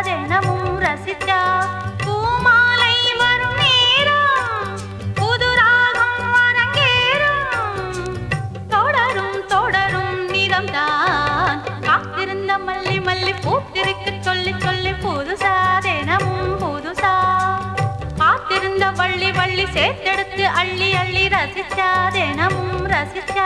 தினமும் ரசிச்சா பூமாலை வரும் நேரம் புது ராகம் அரங்கேறும் தொடரும் தொடரும் நிறம்தான் காத்திருந்த மல்லி மல்லி பூத்திருக்கு சொல்லி சொல்லி புதுசா தினமும் புதுசா காத்திருந்த வள்ளி வள்ளி சேர்த்தெடுத்து அள்ளி அள்ளி ரசிச்சா தினமும் ரசிச்சா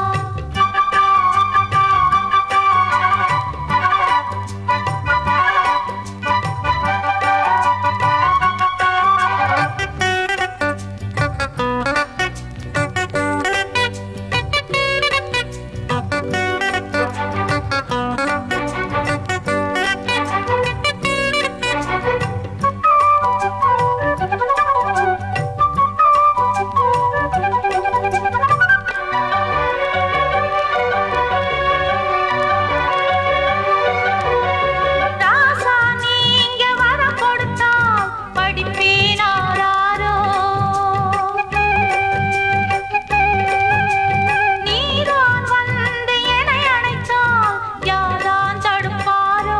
ராசா நீங்க வரம் கொடுத்தா படிப்பேனாரோ நீதான் வந்து என்னை அழைத்தால் யாரான் தடுப்பாரோ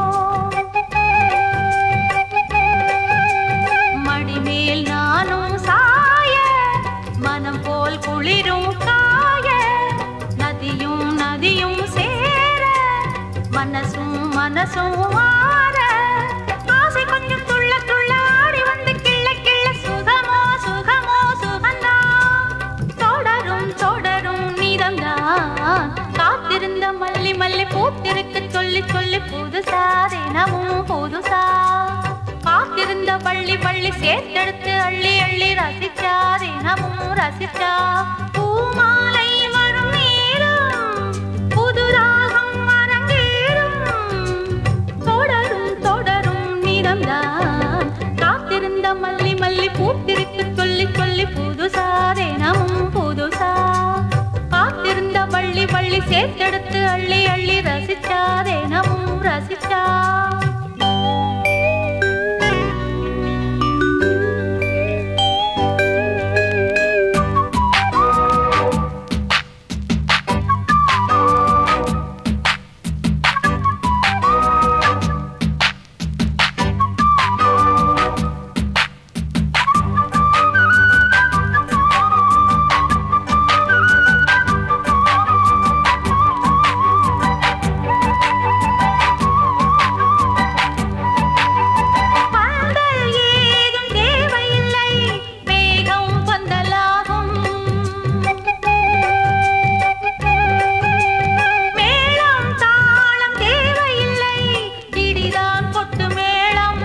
மடிமேல் நானும் சாய மனம் போல் குளிரும் காய நதியும் நதியும் சேர மனசும் மனசும் மாற ஆசை கொஞ்சம் துள்ள துள்ள ஆடி வந்து கிள்ள கிள்ள சுகமோ சுகமோ சுகந்தா தொடரும் தொடரும் நீதம்தான் காத்திருந்த மல்லி மல்லி பூத்திருக்கு சொல்லி சொல்லி புதுசா தினமும் புதுசா காத்திருந்த பள்ளி பள்ளி சேர்த்தெடுத்து அள்ளி அள்ளி ரசிச்சா தினமும் ரசிச்சா பூமாலை வரும் நேரம் புது ராகம் அரங்கேறும் தொடரும் தொடரும் நிறம்தான் காத்திருந்த மல்லி மல்லி பூத்திருக்கு சொல்லி சொல்லி புதுசா தினமும் புதுசா காத்திருந்த வள்ளி வள்ளி சேர்த்தெடுத்து அள்ளி அள்ளி ரசிச்சா தினமும் ரசிச்சா பந்தல் ஏதும் தேவையில்லை வேகம் பந்தலாகும் மேளம் தாளம் தேவையில்லை இடிதான் கொட்டு மேளம்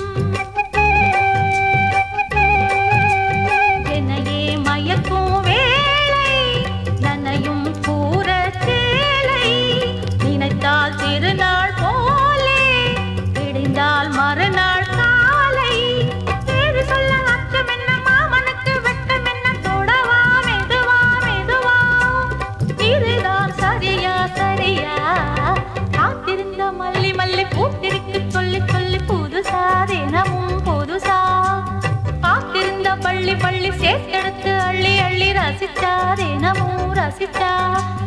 என்னையே மயக்கும் வேளை நனையும் கூற சேலை நினைத்தால் திருநாள் போலே விடிந்தால் மறுநாள் காலை பேரு சொல்ல அச்சம் என்ன மாமனுக்கு வெட்கம் என்ன தொடவா மெதுவா மெதுவா இதுதான் சரியா சரியா காத்திருந்த மல்லி மல்லி பூத்திருக்கு சொல்லி சொல்லி புதுசா தினமும் புதுசா காத்திருந்த பள்ளி பள்ளி சேர்த்தெடுத்து அள்ளி அள்ளி ரசிச்சா தினமும் ரசிச்சா